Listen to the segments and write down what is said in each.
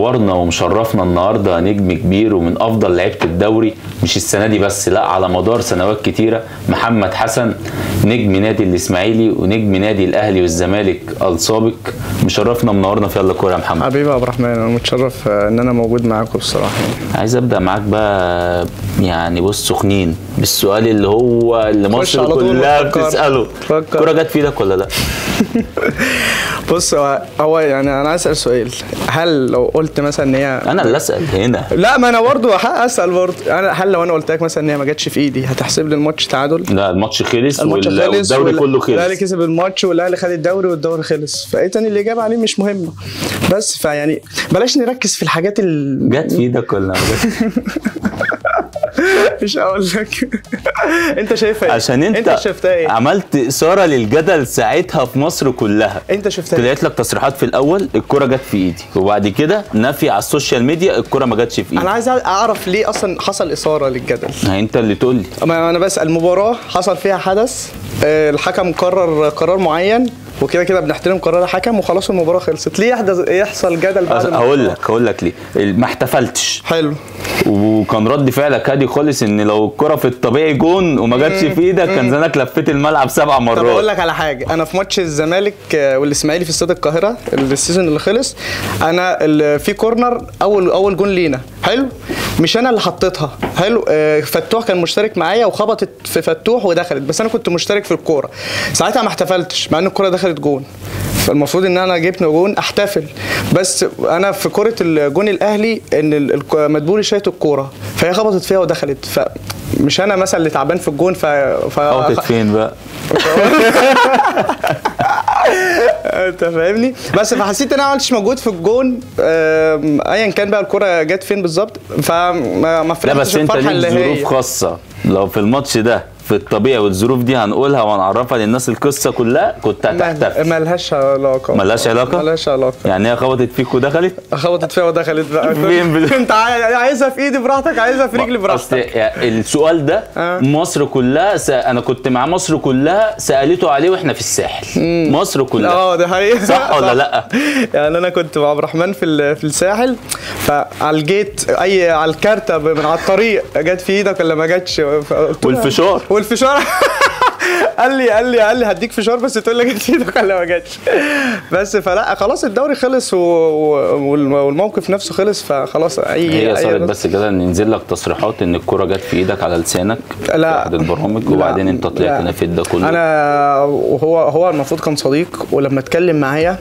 منورنا ومشرفنا النهارده نجم كبير ومن افضل لعيبه الدوري مش السنه دي بس لا على مدار سنوات كتيره محمد حسن نجم نادي الاسماعيلي ونجم نادي الاهلي والزمالك السابق مشرفنا منورنا في يلا كوره يا محمد حبيبي يا عبد الرحمن انا متشرف آه، ان انا موجود معاكم بصراحه يعني. عايز ابدا معاك بقى يعني بص سخنين بالسؤال اللي هو اللي خش مصر على طول كلها وفكر. بتساله فكر. الكوره جت في ايدك ولا لا بص هو هو يعني انا عايز اسال سؤال هل لو قلت مثلا ان هي انا اللي اسال هنا لا ما انا برضه حق اسال برضه انا هل لو انا قلت لك مثلا ان هي ما جاتش في ايدي هتحسب لي الماتش تعادل لا الماتش خلص الماتش وال- خلص والدوري وال- كله الاهلي خلص كسب الماتش والاهلي خد الدوري والدوري خلص فايه تاني الاجابه عليه مش مهمه بس فيعني بلاش نركز في الحاجات ال جت في ايدك ولا ما جاتش؟ مش هقول لك انت شايفها ايه عشان انت, انت شفتها ايه عملت اثاره للجدل ساعتها في مصر كلها انت شفتها ايه طلعت لك تصريحات في الاول الكره جت في ايدي وبعد كده نفي على السوشيال ميديا الكره ما جاتش في انا ايدي عايز اعرف ليه اصلا حصل اثاره للجدل ها انت اللي تقول لي اما انا بسال مباراه حصل فيها حدث آه، الحكم قرر قرار معين وكده كده بنحترم قرار الحكم وخلاص المباراه خلصت ليه يحدث يحصل جدل بعد هقول المباراة؟ لك هقول لك ليه ما احتفلتش حلو وكان رد فعلك هادي خالص ان لو الكره في الطبيعي جون وما جاتش في ايدك كان زمانك لفيت الملعب سبع طب اقول مرات لك على حاجه انا في ماتش الزمالك آه، والاسماعيلي في استاد القاهره السيزون اللي خلص انا ال- في كورنر اول اول جون لينا حلو مش انا اللي حطيتها حلو آه، فتوح كان مشترك معايا وخبطت في فتوح ودخلت بس انا كنت مشترك في الكوره ساعتها ما احتفلتش مع ان الكوره دخلت جون فالمفروض ان انا جبت جون احتفل بس انا في كوره الجون الاهلي ان ال- الك- مدبولي شايط الكوره فهي خبطت فيها ودخلت فمش انا مثلا اللي تعبان في الجون ف, ف... خبطت فين بقى انت فاهمني بس فحسيت ان انا ما عملتش مجهود في الجون آم، ايا كان بقى الكره جت فين بالظبط فما ما لا فرحتش بس انت الفرحه ليك اللي هي ظروف خاصه لو في الماتش ده في الطبيعي والظروف دي هنقولها وهنعرفها للناس القصه كلها كنت هتحتفل ما لهاش علاقه ملهاش علاقة؟ ملهاش علاقه يعني هي خبطت فيك ودخلت خبطت فيها ودخلت بقى فين بال- انت عاي- عايزها في ايدي براحتك عايزها في رجلي اصل براحتك يعني السؤال ده آه. مصر كلها س... انا كنت مع مصر كلها سالته عليه واحنا في الساحل مصر كلها اه ده حقيقي صح ولا لا؟ يعني انا كنت مع عبد الرحمن في ال- في الساحل فعلى الجيت اي على الكارته من على الطريق جت في ايدك ولا ما جاتش فقلت له- والفشار والفشار قال لي قال لي قال لي هديك فشار بس تقول لي جت في ايدك ولا ما جاتش بس فلا خلاص الدوري خلص و... و- والموقف نفسه خلص فخلاص اي هي أي صارت بس كده ان ينزل لك تصريحات ان الكرة جت في ايدك على لسانك في لا. احد البرامج لا. وبعدين انت طلعت لا. نفيت ده كله انا وهو هو المفروض كان صديق ولما اتكلم معايا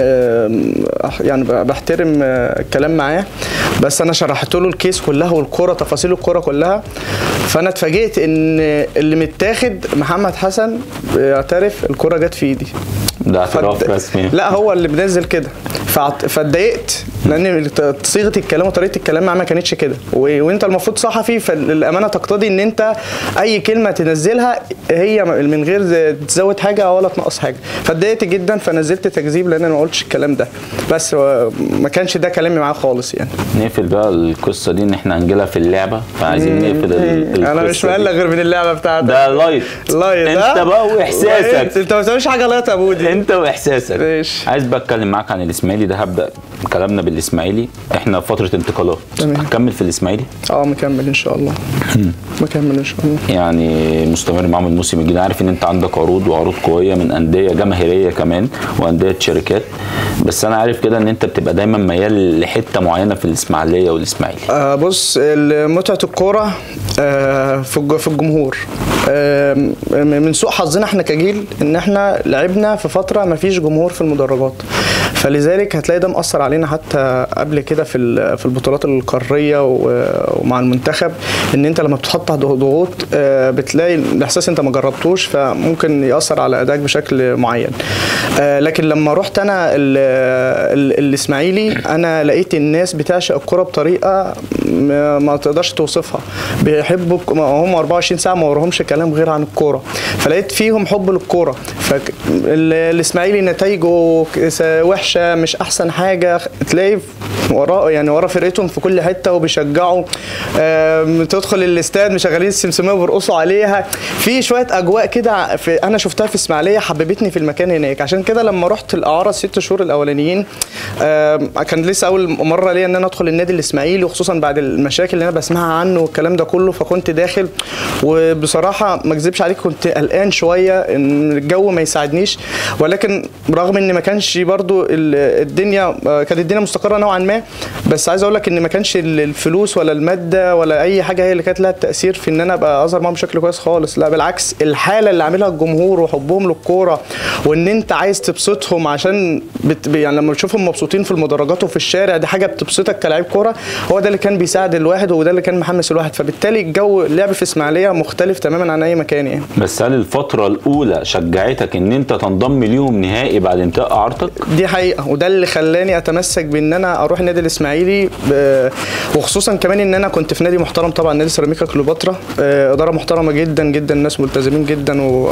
آم، يعني ب- بحترم آه، الكلام معاه بس انا شرحت له الكيس كلها والكوره تفاصيل الكوره كلها فانا اتفاجئت ان اللي متاخد محمد حسن بيعترف الكوره جت في ايدي ده اعتراف فد- رسمي لا هو اللي بنزل كده فعت- فاتضايقت لان ت- صيغه الكلام وطريقه الكلام معاه ما كانتش كده و... وانت المفروض صحفي فالامانه تقتضي ان انت اي كلمه تنزلها هي من غير ز- تزود حاجه ولا تنقص حاجه فاتضايقت جدا فنزلت تكذيب لان انا ما قلتش الكلام ده بس هو ما كانش ده كلامي معاه خالص يعني نقفل بقى القصه دي ان احنا هنجيلها في اللعبه فعايزين نقفل ال- انا مش القصة دي. مقلق غير من اللعبه بتاعتك ده لايت لايت انت ها؟ بقى واحساسك انت ما بتعملش حاجه لايت يا بودي انت واحساسك ماشي. عايز بقى اتكلم معاك عن الاسماعيلي ده هبدا كلامنا بالاسماعيلي احنا في فتره انتقالات تمام. هتكمل في الاسماعيلي اه مكمل ان شاء الله مكمل ان شاء الله يعني مستمر معاهم الموسم الجديد عارف ان انت عندك عروض وعروض قويه من انديه جماهيريه كمان وانديه شركات بس انا عارف كده ان انت بتبقى دايما ميال لحته معينه في الاسماعيليه والاسماعيلي آه بص ال- متعة الكورة آه في الج- في الجمهور آه م- من سوء حظنا احنا كجيل ان احنا لعبنا في فترة ما فيش جمهور في المدرجات فلذلك هتلاقي ده مأثر علينا حتى قبل كده في ال- في البطولات القارية و- ومع المنتخب ان انت لما بتحط تحت ضغوط آه بتلاقي الاحساس انت ما جربتوش فممكن يأثر على ادائك بشكل معين آه لكن لما رحت انا ال- ال- الاسماعيلي انا لقيت الناس بتعشق الكرة بطريقه ما ما تقدرش توصفها بيحبوا الك- ما هم 24 ساعه ما وراهمش كلام غير عن الكوره فلقيت فيهم حب للكوره فالاسماعيلي نتائجه ك- س- وحشه وحشه مش احسن حاجه تلاقي وراه يعني ورا فرقتهم في كل حته وبيشجعوا آم، تدخل الاستاد مشغلين السمسميه وبيرقصوا عليها في شويه اجواء كده في انا شفتها في اسماعيليه حببتني في المكان هناك عشان كده لما رحت الاعاره الست شهور الاولانيين آم، كان لسه اول مره ليا ان انا ادخل النادي الاسماعيلي وخصوصا بعد المشاكل اللي انا بسمعها عنه والكلام ده كله فكنت داخل وبصراحه ما اكذبش عليك كنت قلقان شويه ان الجو ما يساعدنيش ولكن رغم ان ما كانش برضو ال- الدنيا آه، كانت الدنيا مستقره نوعا ما بس عايز اقول لك ان ما كانش ال- الفلوس ولا الماده ولا اي حاجه هي اللي كانت لها التاثير في ان انا ابقى اظهر معاهم بشكل كويس خالص لا بالعكس الحاله اللي عاملها الجمهور وحبهم للكوره وان انت عايز تبسطهم عشان بت... يعني لما بتشوفهم مبسوطين في المدرجات وفي الشارع دي حاجه بتبسطك كلاعب كوره هو ده اللي كان بيساعد الواحد وده اللي كان محمس الواحد فبالتالي الجو اللعب في اسماعيليه مختلف تماما عن اي مكان يعني بس هل الفتره الاولى شجعتك ان انت تنضم ليهم نهائي بعد انتهاء اعارتك دي حقيقه وده اللي خلاني اتمسك بان انا اروح النادي الاسماعيلي ب... وخصوصا كمان ان انا كنت في نادي محترم طبعا نادي سيراميكا كليوباترا آه، اداره محترمه جدا جدا الناس ملتزمين جدا و...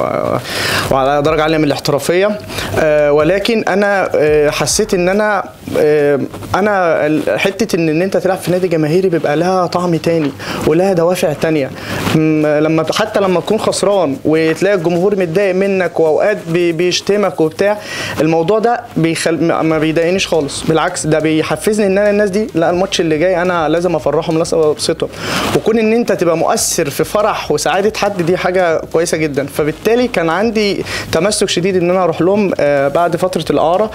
وعلى درجه عاليه من الاحترافيه آه، ولكن انا آه، حسيت ان انا آه، انا ال- حته ان ان انت تلعب في نادي جماهيري بيبقى لها طعم تاني ولها دوافع تانية م- لما حتى لما تكون خسران وتلاقي الجمهور متضايق منك واوقات بي- بيشتمك وبتاع الموضوع ده بيخل... ما- ما بيضايقنيش خالص بالعكس ده بيحفزني ان انا الناس دي لا الماتش اللي جاي انا لازم افرحهم لازم ابسطهم وكون ان انت تبقى مؤثر في فرح وسعاده حد دي حاجه كويسه جدا فبالتالي كان عندي تمسك شديد ان انا اروح لهم آه، بعد فتره الاعاره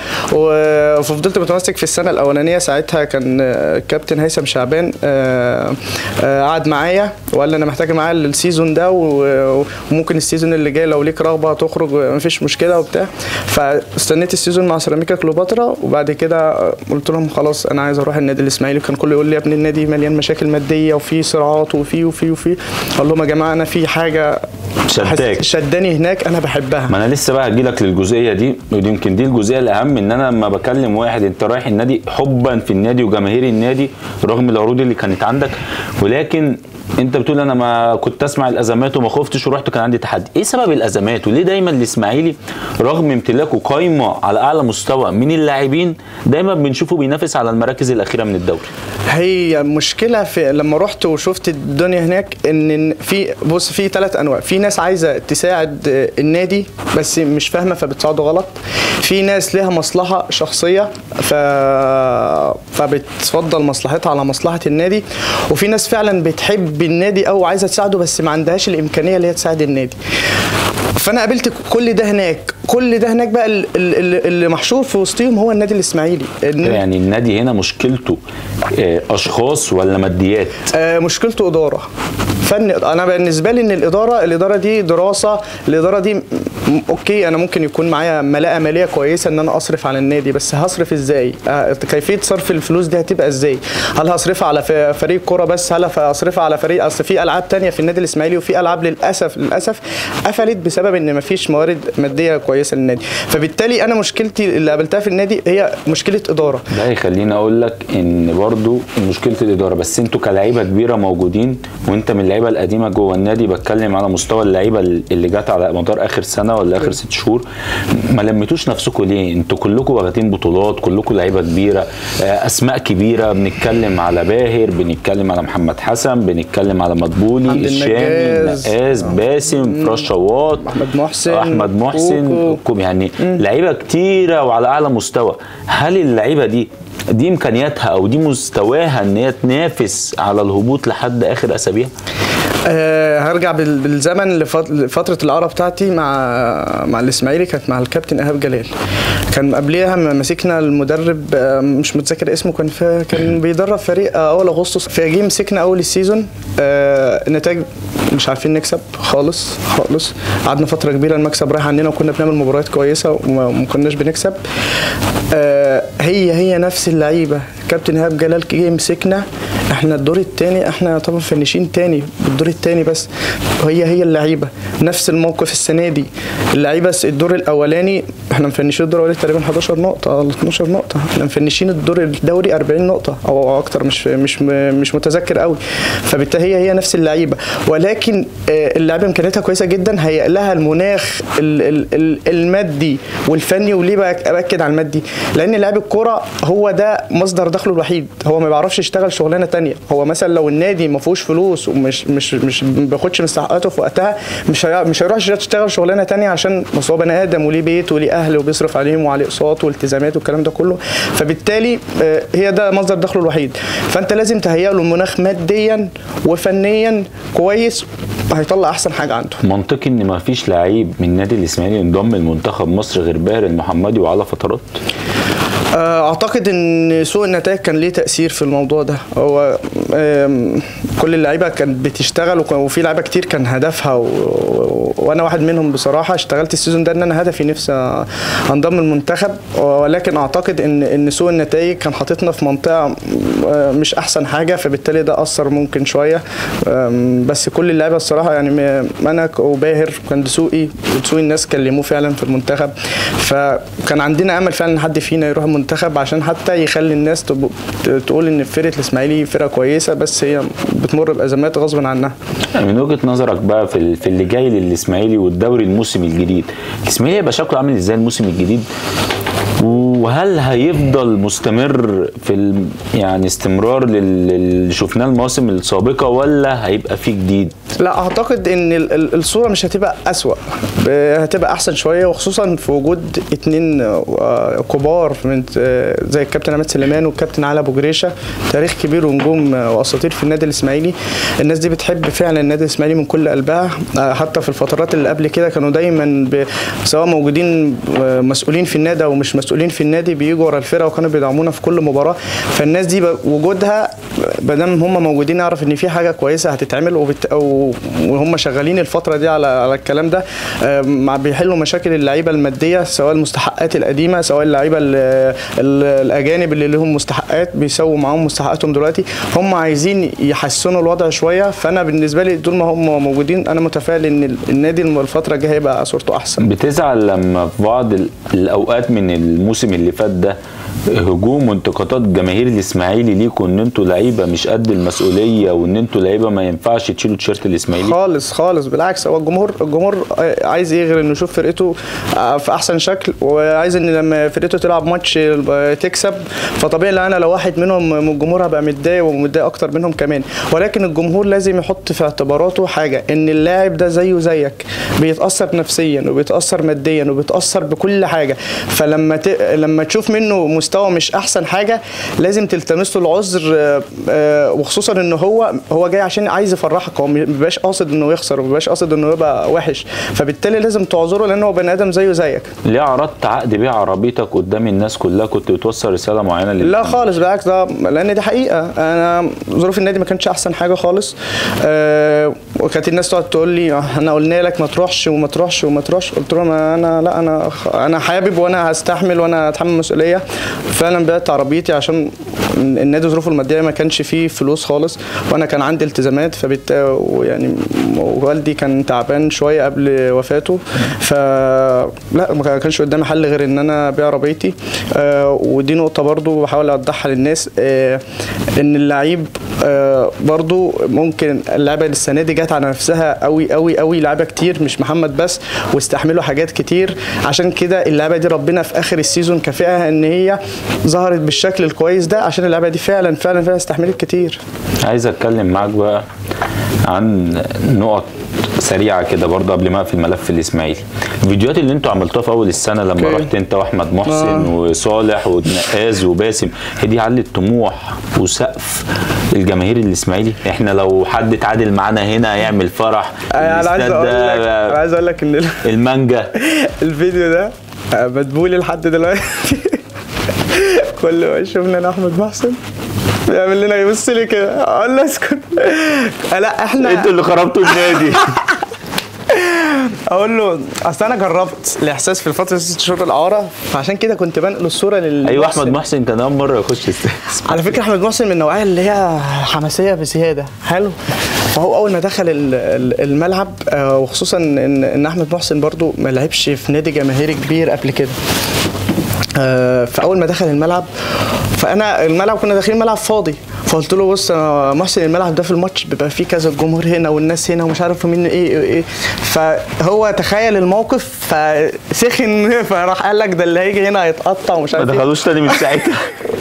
و- وفضلت متمسك في السنه الاولانيه ساعتها كان آه، كابتن هيثم شعبان آه، آه، قعد معايا وقال لي انا محتاج معاه السيزون ده و- وممكن السيزون اللي جاي لو ليك رغبه تخرج مفيش مشكله وبتاع فاستنيت السيزون مع سيراميكا كليوباترا وبعد كده قلت لهم خلاص انا عايز اروح النادي الاسماعيلي كان كله يقول لي يا ابني النادي مليان مشاكل ماديه وفي صراعات وفي وفي وفي اقول لهم يا جماعه انا في حاجه شداك. حس- شداني هناك انا بحبها ما انا لسه بقى هجيلك للجزئيه دي ودي يمكن دي الجزئيه الاهم ان انا لما بكلم واحد انت رايح النادي حبا في النادي وجماهير النادي رغم العروض اللي كانت عندك ولكن انت بتقول انا ما كنت اسمع الازمات وما خفتش ورحت كان عندي تحدي ايه سبب الازمات وليه دايما الاسماعيلي رغم امتلاكه قايمه على اعلى مستوى من اللاعبين دايما بنشوفه بينافس على المراكز الاخيره من الدوري هي مشكله في لما رحت وشفت الدنيا هناك ان في بص في ثلاث انواع في ناس عايزه تساعد آه، النادي بس مش فاهمه فبتساعده غلط في ناس ليها مصلحه شخصيه ف... فبتفضل مصلحتها على مصلحه النادي وفي ناس فعلا بتحب النادي او عايزه تساعده بس ما عندهاش الامكانيه اللي هي تساعد النادي فانا قابلت كل ده هناك كل ده هناك بقى ال- ال- اللي محشور في وسطهم هو النادي الاسماعيلي إن- يعني النادي هنا مشكلته آه، اشخاص ولا ماديات آه، مشكلته اداره فن انا بالنسبه لي ان الاداره الاداره دي دراسه الاداره دي م- اوكي انا ممكن يكون معايا ملاءه ماليه كويسه ان انا اصرف على النادي بس هصرف ازاي آه، كيفيه صرف الفلوس دي هتبقى ازاي هل هصرفها على ف- فريق كوره بس هل هصرفها على فريق اصل في العاب تانية في النادي الاسماعيلي وفي العاب للاسف للاسف قفلت بسبب ان مفيش موارد ماديه كويسه للنادي فبالتالي انا مشكلتي اللي قابلتها في النادي هي مشكله اداره ده يخليني اقول لك ان برضو مشكله الاداره بس انتوا كلاعيبه كبيره موجودين وانت من اللعيبه القديمه جوه النادي بتكلم على مستوى اللعيبه اللي جت على مدار اخر سنه ولا اخر ست شهور ما لميتوش نفسكم ليه؟ انتوا كلكم واخدين بطولات كلكم لعيبه كبيره آه، اسماء كبيره بنتكلم على باهر بنتكلم على محمد حسن بنتكلم على مدبولي حمدي الشامي النجاز. نقاز باسم فراس شواط احمد محسن احمد محسن كوكو. كوم يعني لعيبه كتيره وعلى اعلى مستوى هل اللعيبه دي دي امكانياتها او دي مستواها ان هي تنافس على الهبوط لحد اخر اسابيع أه هرجع بال- بالزمن لفت- لفتره العرب بتاعتي مع مع الاسماعيلي كانت مع الكابتن ايهاب جلال كان قبليها م- مسكنا المدرب آه، مش متذكر اسمه كان في كان بيدرب فريق آه، اول اغسطس فجي مسكنا اول السيزون آه، النتائج مش عارفين نكسب خالص خالص قعدنا فتره كبيره المكسب رايح عننا وكنا بنعمل مباريات كويسه وما وما كناش بنكسب آه، هي هي نفس اللعيبه كابتن ايهاب جلال جه يمسكنا احنا الدور الثاني احنا طبعا فنشين تاني بالدور الثاني بس هي هي اللعيبه نفس الموقف السنه دي اللعيبه س- الدور الاولاني احنا مفنشين الدور الاولاني تقريبا 11 نقطه ولا 12 نقطه احنا مفنشين الدور الدوري 40 نقطه او اكتر مش مش مش متذكر قوي فبالتالي هي هي نفس اللعيبه ولكن آه، اللعيبه امكانياتها كويسه جدا هيئ لها المناخ ال- ال- ال- المادي والفني وليه بقى باكد على المادي لان لاعب الكوره هو ده مصدر دخله الوحيد هو ما بيعرفش يشتغل شغلانه تانية هو مثلا لو النادي ما فيهوش فلوس ومش مش مش ما بياخدش مستحقاته في وقتها مش هي- مش هيروح يشتغل شغلانه تانية عشان بس هو بني ادم وليه بيت وليه اهل وبيصرف عليهم وعليه اقساط والتزامات والكلام ده كله فبالتالي آه، هي ده مصدر دخله الوحيد فانت لازم تهيئ له المناخ ماديا وفنيا كويس هيطلع احسن حاجه عنده منطقي ان ما فيش لعيب من نادي الاسماعيلي انضم لمنتخب مصر غير باهر المحمدي وعلى فترات آه، اعتقد ان سوء النتائج كان ليه تاثير في الموضوع ده هو آم، كل اللعيبه كانت بتشتغل وك- وفي لعيبه كتير كان هدفها و... و- وانا واحد منهم بصراحه اشتغلت السيزون ده ان انا هدفي نفسي انضم المنتخب ولكن اعتقد ان ان سوء النتائج كان حاططنا في منطقه آه، مش احسن حاجه فبالتالي ده اثر ممكن شويه آم، بس كل اللعيبه الصراحه يعني م- انا ك- وباهر كان دسوقي ودسوقي الناس كلموه فعلا في المنتخب فكان عندنا امل فعلا ان حد فينا يروح المنتخب عشان حتى يخلي الناس تب- ت- تقول ان فرقه الاسماعيلي فرقه كويسه بس هي بتمر بازمات غصب عنها من وجهه نظرك بقى في ال- في اللي جاي للاسماعيلي والدوري الموسم الجديد الاسماعيلي هيبقى شكله عامل ازاي الموسم الجديد وهل هيفضل مستمر في ال... يعني استمرار لل- اللي شفناه المواسم السابقه ولا هيبقى فيه جديد لا اعتقد ان ال- ال- الصوره مش هتبقى اسوا ب- هتبقى احسن شويه وخصوصا في وجود اتنين آه، كبار من آه، زي الكابتن عماد سليمان والكابتن علي ابو جريشه تاريخ كبير ونجوم آه، واساطير في النادي الاسماعيلي الناس دي بتحب فعلا النادي الاسماعيلي من كل قلبها آه، حتى في الفترات اللي قبل كده كانوا دايما ب- سواء موجودين آه، مسؤولين في النادي او مش مسؤولين في النادي بيجوا ورا الفرقه وكانوا بيدعمونا في كل مباراه فالناس دي ب- وجودها ما دام هم موجودين اعرف ان في حاجه كويسه هتتعمل وبت... و- وهم شغالين الفتره دي على على الكلام ده آه، مع بيحلوا مشاكل اللعيبه الماديه سواء المستحقات القديمه سواء اللعيبه ال- ال- الاجانب اللي لهم مستحقات بيسووا معاهم مستحقاتهم دلوقتي هم عايزين يحسنوا الوضع شويه فانا بالنسبه لي طول ما هم موجودين انا متفائل ان ال- النادي الفتره الجايه هيبقى صورته احسن بتزعل لما في بعض ال- الاوقات من الموسم اللي فات ده هجوم وانتقادات جماهير الاسماعيلي ليكوا ان انتوا لعيبه مش قد المسؤوليه وان انتوا لعيبه ما ينفعش تشيلوا تيشيرت الاسماعيلي خالص خالص بالعكس هو الجمهور الجمهور عايز ايه غير انه يشوف فرقته في احسن شكل وعايز ان لما فرقته تلعب ماتش تكسب فطبيعي ان انا لو واحد منهم من الجمهور هبقى متضايق ومتضايق اكتر منهم كمان ولكن الجمهور لازم يحط في اعتباراته حاجه ان اللاعب ده زيه زيك بيتاثر نفسيا وبيتاثر ماديا وبيتاثر بكل حاجه فلما ت... لما تشوف منه مستوى مش احسن حاجه لازم تلتمس له العذر آه، آه، وخصوصا ان هو هو جاي عشان عايز يفرحك هو ما بيبقاش قاصد انه يخسر وما بيبقاش قاصد انه يبقى وحش فبالتالي لازم تعذره لان هو بني ادم زيه زيك ليه عرضت عقد بيع عربيتك قدام الناس كلها كنت بتوصل رساله معينه لل... لا خالص بالعكس ده لان دي حقيقه انا ظروف النادي ما كانتش احسن حاجه خالص أه وكانت الناس تقعد تقول لي احنا قلنا لك ما تروحش وما تروحش وما تروحش قلت لهم انا لا انا انا حابب وانا هستحمل وانا هتحمل مسؤوليه فعلا بعت عربيتي عشان النادي ظروفه الماديه ما كانش فيه فلوس خالص وانا كان عندي التزامات فبالتالي يعني والدي كان تعبان شويه قبل وفاته فلا ما كانش قدامي حل غير ان انا ابيع عربيتي آه ودي نقطه برضو بحاول اوضحها للناس آه ان اللعيب آه برضو ممكن اللعبه السنه دي جت على نفسها قوي قوي قوي لعيبه كتير مش محمد بس واستحملوا حاجات كتير عشان كده اللعبه دي ربنا في اخر السيزون كافئها ان هي ظهرت بالشكل الكويس ده عشان اللعبه دي فعلا فعلا فعلا استحملت كتير عايز اتكلم معاك بقى عن نقط سريعه كده برضه قبل ما اقفل ملف الاسماعيلي الفيديوهات اللي انتوا عملتوها في اول السنه لما أوكي. رحت انت واحمد محسن آه. وصالح ونقاز وباسم هي دي علت طموح وسقف الجماهير الاسماعيلي احنا لو حد اتعادل معانا هنا هيعمل فرح انا عايز الاستاد اقول لك ده انا عايز اقول لك ان ال- المانجا الفيديو ده مدبولي لحد دلوقتي كل ما يشوفنا انا احمد محسن بيعمل لنا يبص لي كده اقول له اسكت لا احنا انتوا اللي خربتوا النادي اقول له اصل انا جربت الاحساس في الفتره ست شهور الاعاره فعشان كده كنت بنقل الصوره لل ايوه احمد محسن كان اول مره يخش استاد على فكره احمد محسن من النوعيه اللي هي حماسيه بزياده حلو فهو اول ما دخل ال- ال- الملعب آه، وخصوصا ان ان احمد محسن برضو ما لعبش في نادي جماهيري كبير قبل كده آه، فاول ما دخل الملعب فانا الملعب كنا داخلين ملعب فاضي فقلت له بص يا محسن الملعب ده في الماتش بيبقى فيه كذا الجمهور هنا والناس هنا ومش عارف مين ايه ايه, إيه. فهو تخيل الموقف فسخن فراح قال لك ده اللي هيجي هنا هيتقطع ومش ما عارف ايه دخلوش تاني من ساعتها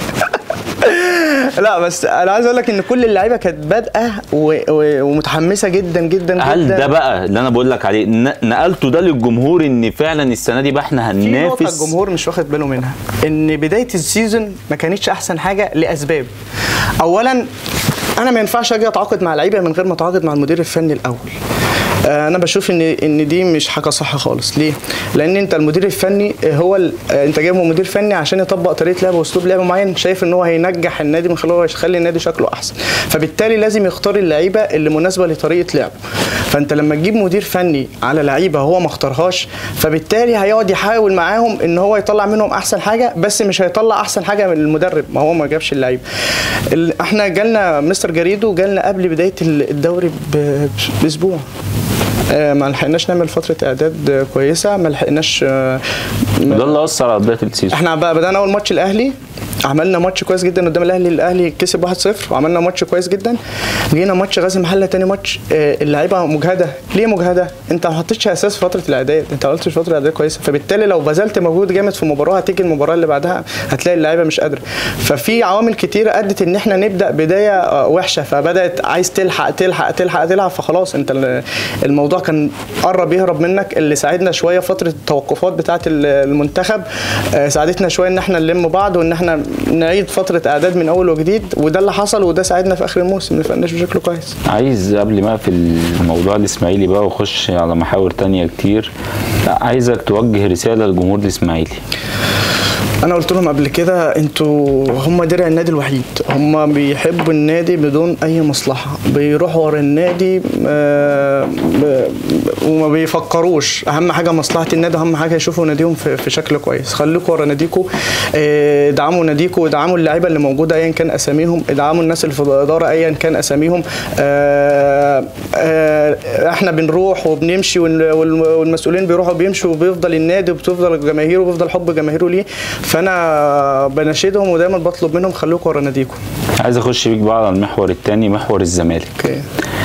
لا بس انا عايز اقول لك ان كل اللعيبه كانت بادئه و- و- ومتحمسه جدا جدا هل جدا ده بقى اللي انا بقول لك عليه ن- نقلته ده للجمهور ان فعلا السنه دي بقى احنا في نقطة هننافس الجمهور مش واخد باله منها ان بداية السيزون ما كانتش احسن حاجة لاسباب اولا انا ما ينفعش اجي اتعاقد مع لعيبه من غير ما اتعاقد مع المدير الفني الاول آه، انا بشوف ان ان دي مش حاجه صح خالص ليه لان انت المدير الفني آه، هو ال- آه، انت جايبه مدير فني عشان يطبق طريقه لعب واسلوب لعب معين شايف ان هو هينجح النادي من خلاله يخلي النادي شكله احسن فبالتالي لازم يختار اللعيبه اللي مناسبه لطريقه لعبه فانت لما تجيب مدير فني على لعيبه هو ما اختارهاش فبالتالي هيقعد يحاول معاهم ان هو يطلع منهم احسن حاجه بس مش هيطلع احسن حاجه من المدرب ما هو ما جابش اللعيبه ال- احنا جالنا مستر جريدو جالنا قبل بدايه ال- الدوري ب- باسبوع آه، ما لحقناش نعمل فتره اعداد آه، كويسه ما لحقناش آه، ما- ده اللي اثر على بدايه السيزون احنا بقى بدانا اول ماتش الاهلي عملنا ماتش كويس جدا قدام الاهلي الاهلي كسب 1-0 وعملنا ماتش كويس جدا جينا ماتش غازي محله تاني ماتش آه، اللعيبه مجهده ليه مجهده انت ما حطيتش اساس في فتره الاعداد انت ما عملتش فتره اعداد كويسه فبالتالي لو بذلت مجهود جامد في مباراه هتيجي المباراه اللي بعدها هتلاقي اللعيبه مش قادره ففي عوامل كتيره ادت ان احنا نبدا بدايه آه، وحشه فبدات عايز تلحق تلحق تلحق تلحق فخلاص انت ال- الموضوع كان قرب يهرب منك اللي ساعدنا شويه فتره التوقفات بتاعه ال- المنتخب آه، ساعدتنا شويه ان احنا نلم بعض وان احنا نعيد فتره اعداد من اول وجديد وده اللي حصل وده ساعدنا في اخر الموسم ما فقناش بشكل كويس عايز قبل ما اقفل الموضوع الاسماعيلي بقى واخش على محاور تانية كتير لا، عايزك توجه رساله للجمهور الاسماعيلي انا قلت لهم قبل كده انتوا هم درع النادي الوحيد هم بيحبوا النادي بدون اي مصلحه بيروحوا ورا النادي آه، ب- وما بيفكروش اهم حاجه مصلحه النادي اهم حاجه يشوفوا ناديهم في في شكل كويس خليكوا ورا ناديكوا آه، ادعموا ناديكوا ادعموا اللعيبه اللي موجوده ايا كان اساميهم ادعموا الناس اللي في الاداره ايا كان اساميهم آه، آه، احنا بنروح وبنمشي وال- وال- والمسؤولين بيروحوا وبيمشوا وبيفضل النادي وبتفضل جماهيره وبيفضل حب جماهيره ليه فانا بناشدهم ودايما بطلب منهم خليكم ورا ناديكم عايز اخش بيك بقى على المحور التاني محور الزمالك اوكي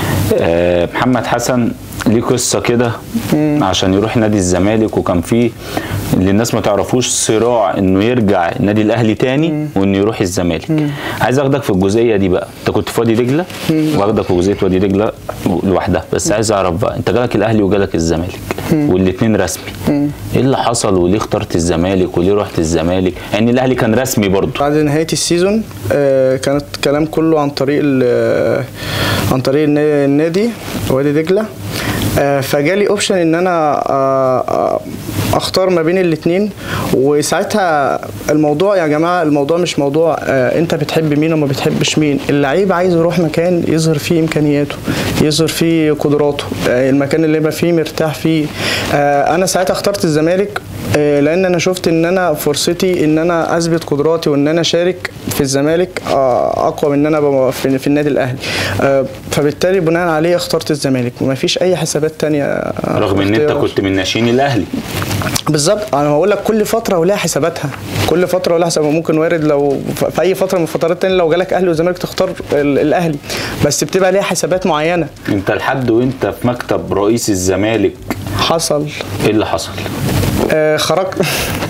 آه، محمد حسن ليه قصه كده عشان يروح نادي الزمالك وكان فيه اللي الناس ما تعرفوش صراع انه يرجع النادي الاهلي تاني وانه يروح الزمالك عايز اخدك في الجزئيه دي بقى انت كنت في وادي دجله واخدك في جزئيه وادي دجله لوحدها بس عايز اعرف بقى انت جالك الاهلي وجالك الزمالك والاثنين رسمي ايه اللي حصل وليه اخترت الزمالك وليه رحت الزمالك يعني الاهلي كان رسمي برضه بعد نهايه السيزون آه، كانت الكلام كله عن طريق ال- عن طريق النا- النادي وادي دجله آه، فجالي اوبشن ان انا آه، آه، اختار ما بين الاثنين وساعتها الموضوع يا جماعه الموضوع مش موضوع آه، انت بتحب مين وما بتحبش مين اللعيب عايز يروح مكان يظهر فيه امكانياته يظهر فيه قدراته آه، المكان اللي يبقى فيه مرتاح فيه آه، انا ساعتها اخترت الزمالك آه، لان انا شفت ان انا فرصتي ان انا اثبت قدراتي وان انا اشارك في الزمالك آه، اقوى من ان انا أبقى في, في النادي الاهلي آه، فبالتالي بناء عليه اخترت الزمالك وما فيش اي حسابات تانية آه، رغم ان انت اختيار. كنت من ناشئين الاهلي بالظبط انا بقول لك كل فتره ولها حساباتها كل فتره ولها حساب ممكن وارد لو ف- في اي فتره من الفترات التانية لو جالك اهلي وزمالك تختار ال- الاهلي بس بتبقى ليها حسابات معينه انت لحد وانت في مكتب رئيس الزمالك حصل ايه اللي حصل؟ آه، خرجت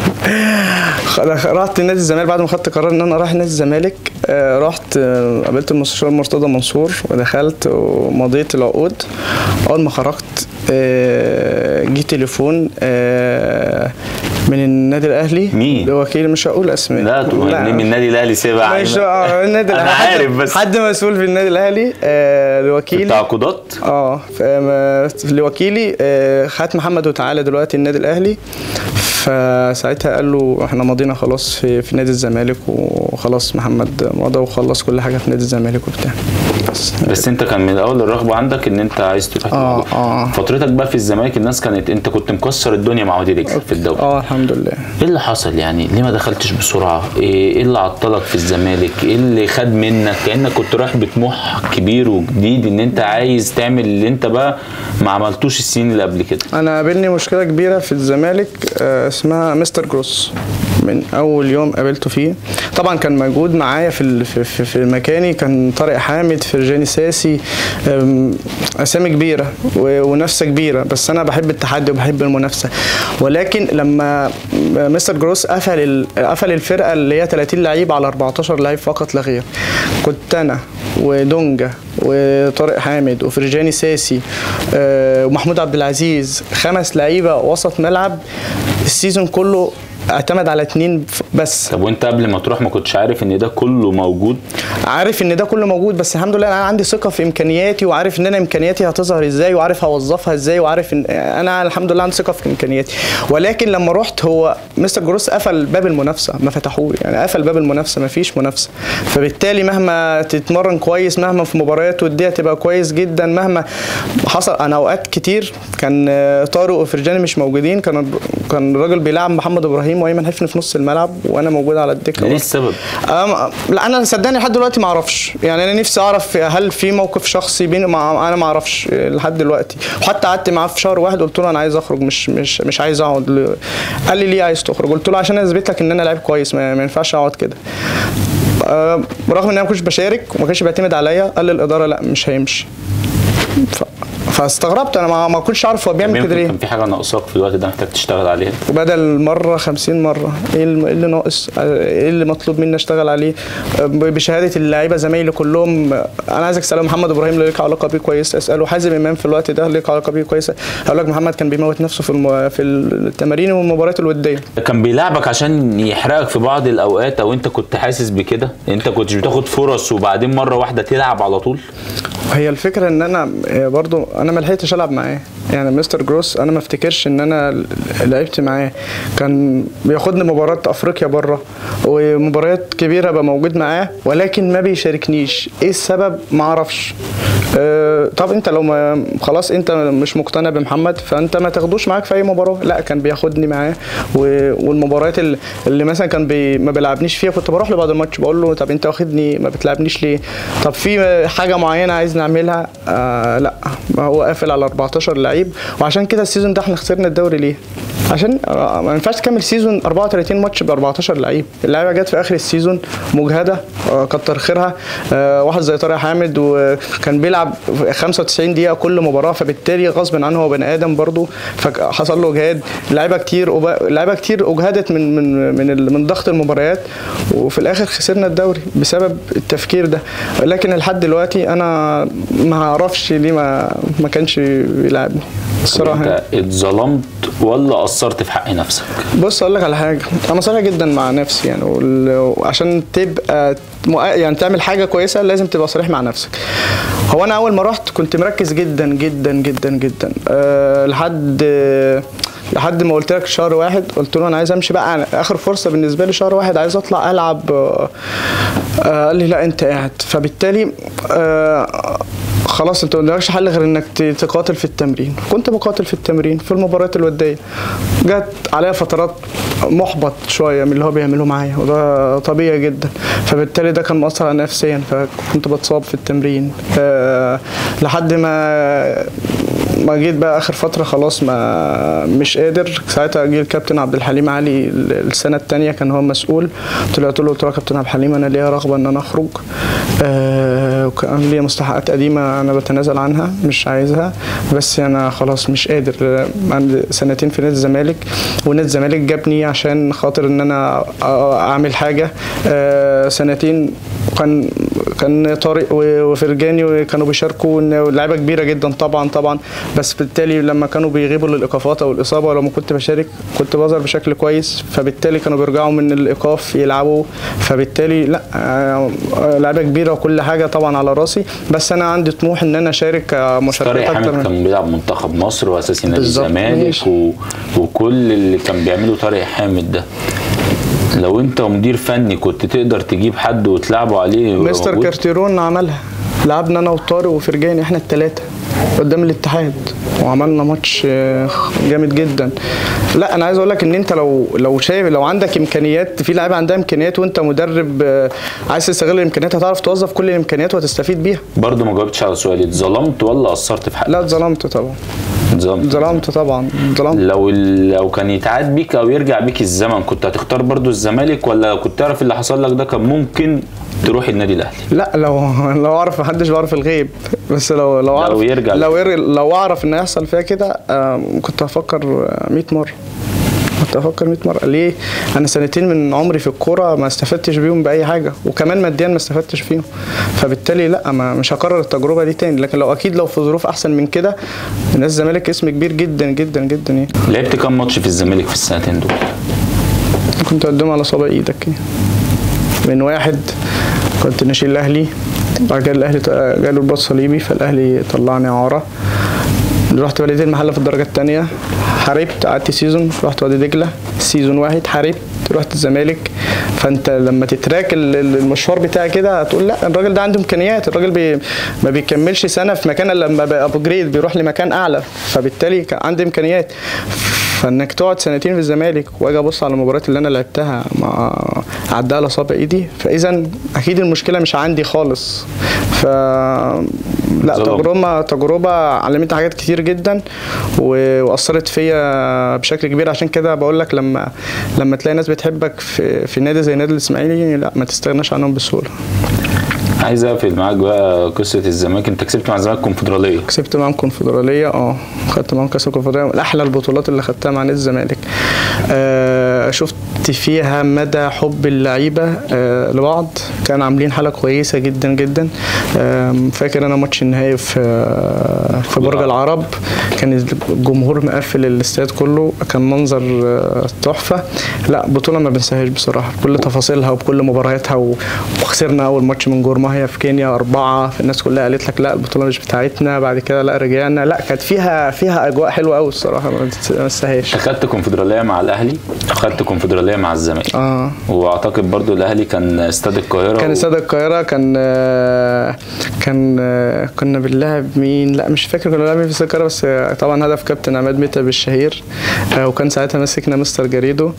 خ- رحت نادي الزمالك بعد ما خدت قرار ان انا رايح نادي الزمالك آه، رحت آه، قابلت المستشار مرتضى منصور ودخلت ومضيت العقود اول ما خرجت آه، جه تليفون آه، من النادي الاهلي مين؟ الوكيل مش هقول اسماء لا تقول من النادي الاهلي سيبها مش عايمة. آه، النادي انا الاهلي حد- عارف بس حد مسؤول في النادي الاهلي آه الوكيل التعاقدات اه ف- لوكيلي آه، خدت محمد وتعالى دلوقتي النادي الاهلي فساعتها قال له احنا ماضينا خلاص في, في نادي الزمالك وخلاص محمد مضى وخلص كل حاجه في نادي الزمالك وبتاع بس بس انت كان من الاول الرغبه عندك ان انت عايز تروح آه، آه. فترتك بقى في الزمالك الناس كانت انت كنت مكسر الدنيا مع وادي دجله في الدوري اه الحمد لله ايه اللي حصل يعني ليه ما دخلتش بسرعه ايه إيه اللي عطلك في الزمالك ايه اللي خد منك كانك كنت رايح بطموح كبير وجديد ان انت عايز تعمل اللي انت بقى ما عملتوش السنين اللي قبل كده انا قابلني مشكله كبيره في الزمالك آه، اسمها مستر جروس من اول يوم قابلته فيه طبعا كان موجود معايا في ال- في, في, في مكاني كان طارق حامد فرجاني ساسي أم، اسامي كبيره و- ونفسه كبيره بس انا بحب التحدي وبحب المنافسه ولكن لما مستر جروس قفل ال- قفل الفرقه اللي هي 30 لعيب على 14 لعيب فقط لا غير كنت انا ودونجا وطارق حامد وفرجاني ساسي آه، ومحمود عبد العزيز خمس لعيبه وسط ملعب السيزون كله اعتمد على اتنين ف- بس طب وانت قبل ما تروح ما كنتش عارف ان ده كله موجود عارف ان ده كله موجود بس الحمد لله انا عندي ثقه في امكانياتي وعارف ان انا امكانياتي هتظهر ازاي وعارف هوظفها ازاي وعارف ان انا الحمد لله عندي ثقه في امكانياتي ولكن لما رحت هو مستر جروس قفل باب المنافسه ما فتحوه يعني قفل باب المنافسه ما فيش منافسه فبالتالي مهما تتمرن كويس مهما في مباريات وديه تبقى كويس جدا مهما حصل انا اوقات كتير كان آه، طارق وفرجاني مش موجودين كان كان الراجل بيلعب محمد ابراهيم وايمن حفني في نص الملعب وانا موجود على الدكه ليه السبب أم لا انا صدقني لحد دلوقتي ما اعرفش يعني انا نفسي اعرف هل في موقف شخصي بيني مع انا ما اعرفش لحد دلوقتي وحتى قعدت معاه في شهر واحد قلت له انا عايز اخرج مش مش مش عايز اقعد ل- قال لي ليه عايز تخرج قلت له عشان اثبت لك ان انا لعيب كويس ما, ما ينفعش اقعد كده أه، برغم ان انا ما كنتش بشارك وما كانش بيعتمد عليا قال لي الاداره لا مش هيمشي ف... فاستغربت انا ما, ما كنتش عارف هو بيعمل كده يمكن ليه كان في حاجه ناقصاك في الوقت ده محتاج تشتغل عليها وبدل مرة خمسين مرة ايه الم- إيه اللي ناقص ايه اللي مطلوب مني اشتغل عليه ب- بشهادة اللعيبة زمايلي كلهم انا عايزك تسأله محمد ابراهيم اللي ليك علاقة بيه كويس اسأله حازم امام في الوقت ده ليك علاقة بيه كويسة هقول لك محمد كان بيموت نفسه في الم... في التمارين والمباريات الودية كان بيلعبك عشان يحرقك في بعض الاوقات او انت كنت حاسس بكده انت كنتش بتاخد فرص وبعدين مره واحده تلعب على طول هي الفكرة ان انا آه، برضو انا ما لحقتش العب معاه يعني مستر جروس انا ما افتكرش ان انا لعبت معاه كان بياخدني مباراة افريقيا بره ومباريات كبيرة ابقى موجود معاه ولكن ما بيشاركنيش ايه السبب ما اعرفش أه طب انت لو ما خلاص انت مش مقتنع بمحمد فانت ما تاخدوش معاك في اي مباراه لا كان بياخدني معاه و- والمباريات اللي, اللي مثلا كان بي ما بيلعبنيش فيها كنت بروح له بعد الماتش بقول له طب انت واخدني ما بتلعبنيش ليه طب في حاجه معينه عايز نعملها آه لا ما هو قافل على 14 لعيب وعشان كده السيزون ده احنا خسرنا الدوري ليه عشان آه، ما ينفعش تكمل سيزون 34 ماتش ب 14 لعيب اللعيبه جت في اخر السيزون مجهده آه، كتر خيرها آه، واحد زي طارق حامد وكان بيلعب 95 دقيقه كل مباراه فبالتالي غصب عنه هو بني ادم برضه فحصل له اجهاد لعيبه كتير وب- لعيبه كتير اجهدت من من من ال- من ضغط المباريات وفي الاخر خسرنا الدوري بسبب التفكير ده لكن لحد دلوقتي انا ما اعرفش ليه ما ما كانش بيلعبني الصراحه انت اتظلمت ولا قصرت في حق نفسك بص اقول لك على حاجه انا صريح جدا مع نفسي يعني وال- وعشان تبقى مؤ- يعني تعمل حاجه كويسه لازم تبقى صريح مع نفسك هو انا اول ما رحت كنت مركز جدا جدا جدا جدا أه لحد لحد ما قلت لك شهر واحد قلت له انا عايز امشي بقى أنا اخر فرصه بالنسبه لي شهر واحد عايز اطلع العب آه، آه، قال لي لا انت قاعد فبالتالي آه، خلاص انت ما قدامكش حل غير انك ت- تقاتل في التمرين كنت بقاتل في التمرين في المباريات الوديه جت عليا فترات محبط شويه من اللي هو بيعمله معايا وده طبيعي جدا فبالتالي ده كان مؤثر على نفسيا فكنت بتصاب في التمرين أه لحد ما ما جيت بقى اخر فتره خلاص ما مش قادر ساعتها جه الكابتن عبد الحليم علي السنه الثانيه كان هو مسؤول طلعت له قلت له يا كابتن عبد الحليم انا ليا رغبه ان انا اخرج آه وكان ليا مستحقات قديمه انا بتنازل عنها مش عايزها بس انا خلاص مش قادر آه، عندي سنتين في نادي الزمالك ونادي الزمالك جابني عشان خاطر ان انا أ- اعمل حاجه آه سنتين كان كان طارق و- وفرجاني كانوا بيشاركوا إن- لعيبه كبيره جدا طبعا طبعا بس بالتالي لما كانوا بيغيبوا للايقافات او الاصابه ولما كنت بشارك كنت بظهر بشكل كويس فبالتالي كانوا بيرجعوا من الايقاف يلعبوا فبالتالي لا آه، آه، لعيبه كبيره وكل حاجه طبعا على راسي بس انا عندي طموح ان انا اشارك آه، مشاركات طارق اكتر حامد من كان بيلعب منتخب مصر واساسي نادي بالظبط، الزمالك ماشي. و... وكل اللي كان بيعمله طارق حامد ده لو انت مدير فني كنت تقدر تجيب حد وتلعبه عليه وهو مستر موجود؟ كارتيرون عملها لعبنا انا وطارق وفرجاني احنا الثلاثه قدام الاتحاد وعملنا ماتش آه، جامد جدا لا انا عايز اقول لك ان انت لو لو شايف لو عندك امكانيات في لعيبه عندها امكانيات وانت مدرب آه، عايز تستغل الامكانيات هتعرف توظف كل الامكانيات وتستفيد بيها برضه ما جاوبتش على سؤالي اتظلمت ولا قصرت في حقك؟ لا اتظلمت طبعا اتظلمت اتظلمت طبعا اتظلمت لو لو كان يتعاد بيك او يرجع بيك الزمن كنت هتختار برضه الزمالك ولا كنت تعرف اللي حصل لك ده كان ممكن تروح النادي الاهلي لا لو لو اعرف محدش بيعرف الغيب بس لو لو اعرف يرجع لو ير... لو اعرف ان هيحصل فيها كده آه، كنت هفكر آه، 100 مره كنت افكر 100 مره ليه انا سنتين من عمري في الكوره ما استفدتش بيهم باي حاجه وكمان ماديا ما استفدتش فيهم فبالتالي لا ما مش هكرر التجربه دي تاني لكن لو اكيد لو في ظروف احسن من كده الناس الزمالك اسم كبير جدا جدا جدا يعني لعبت كام ماتش في الزمالك في السنتين دول؟ كنت اقدمه على صابع ايدك يعني. من واحد كنت ناشئ الاهلي بعد كده الاهلي ط- جاله رباط صليبي فالاهلي طلعني اعاره رحت بلديه المحله في الدرجه الثانيه حاربت قعدت سيزون رحت وادي دجله سيزون واحد حاربت رحت الزمالك فانت لما تتراك ال- ال- المشوار بتاعي كده هتقول لا الراجل ده عنده امكانيات الراجل بي ما بيكملش سنه في مكان إلا لما بقى ابجريد بيروح لمكان اعلى فبالتالي كان عندي امكانيات فانك تقعد سنتين في الزمالك واجي ابص على المباريات اللي انا لعبتها مع عدها على صابع ايدي فاذا اكيد المشكله مش عندي خالص ف لا ظلم. تجربه تجربه علمتني حاجات كتير جدا و- واثرت فيا بشكل كبير عشان كده بقول لك لما لما تلاقي ناس بتحبك في في نادي زي نادي الاسماعيلي لا ما تستغناش عنهم بسهوله عايز اقفل معاك بقى قصه الزمالك انت كسبت مع الزمالك كونفدراليه كسبت معاهم كونفدراليه اه خدت معاهم كاس الكونفدراليه من احلى البطولات اللي خدتها مع نادي الزمالك آه شفت فيها مدى حب اللعيبه آه لبعض كانوا عاملين حاله كويسه جدا جدا آه فاكر انا ماتش النهائي في آه في برج العرب كان الجمهور مقفل الاستاد كله كان منظر آه، تحفه لا بطوله ما بنساهاش بصراحه بكل تفاصيلها وبكل مبارياتها و- وخسرنا اول ماتش من جورماهيا في كينيا اربعه فالناس كلها قالت لك لا البطوله مش بتاعتنا بعد كده لا رجعنا لا كانت فيها فيها اجواء حلوه قوي الصراحه ما بتس- ما بنساهاش اخدت كونفدراليه مع الاهلي اخدت كونفدراليه مع الزمالك اه واعتقد برضو الاهلي كان استاد القاهره كان و- استاد القاهرة كان آه، كان آه، كنا بنلعب مين لا مش فاكر كنا بنلعب مين في استاد القاهرة بس آه، طبعا هدف كابتن عماد متعب الشهير آه، وكان ساعتها ماسكنا مستر جاريدو